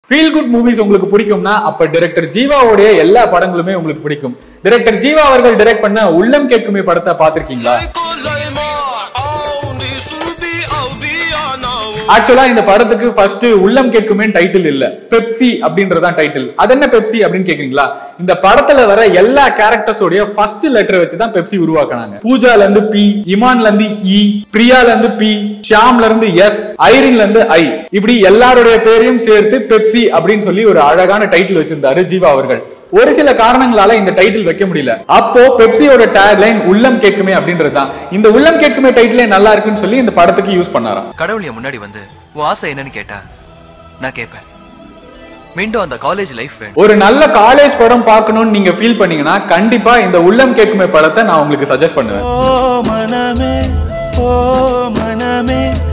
feel good movies உங்களுக்கு பிடிக்கும்னா அப்ப டைரக்டர் ஜீவாவுடைய எல்லா படங்களுமே உங்களுக்கு பிடிக்கும் டைரக்டர் ஜீவா அவர்கள் டைரக்ட் பண்ண உள்ளம் கேட்குமே படத்தை பார்த்திருக்கீங்களா ஆக்சுவலா இந்த படத்துக்கு ஃபர்ஸ்ட் உள்ளம் கேட்குமே டைட்டில் இல்ல பெப்சி அப்படின்றதான் டைட்டில் அது என்ன பெப்சி அப்படின்னு கேக்குறீங்களா இந்த படத்துல வர எல்லா கேரக்டர்ஸோடைய ஃபர்ஸ்ட் லெட்டரை வச்சு தான் பெப்சி உருவாக்குனாங்க பூஜால இருந்து பி இமான்ல இருந்து இ பிரியால இருந்து பி ஷியாம்ல இருந்து எஸ் ஐரின்ல இருந்து ஐ இப்படி எல்லாருடைய பேரையும் சேர்த்து பெப்சி அப்படின்னு சொல்லி ஒரு அழகான டைட்டில் வச்சிருந்தாரு ஜீவா அவர்கள் ஒரு சில காரணங்களால இந்த டைட்டில் வைக்க முடியல அப்போ பெப்சியோட டேக்லைன் உள்ளம் கேட்குமே அப்படின்றது தான் இந்த உள்ளம் கேட்குமே டைட்டிலே நல்லா இருக்குன்னு சொல்லி இந்த படத்துக்கு யூஸ் பண்ணாராம் கடவுள் என் முன்னாடி வந்து உன் ஆசை என்னன்னு கேட்டா நான் கேட்பேன் மீண்டும் அந்த காலேஜ் லைஃப் வேணும் ஒரு நல்ல காலேஜ் படம் பார்க்கணும்னு நீங்க ஃபீல் பண்ணீங்கன்னா கண்டிப்பா இந்த உள்ளம் கேட்குமே படத்தை நான் உங்களுக்கு சஜஸ்ட் பண்ணுவேன் ஓ மனமே ஓ மனமே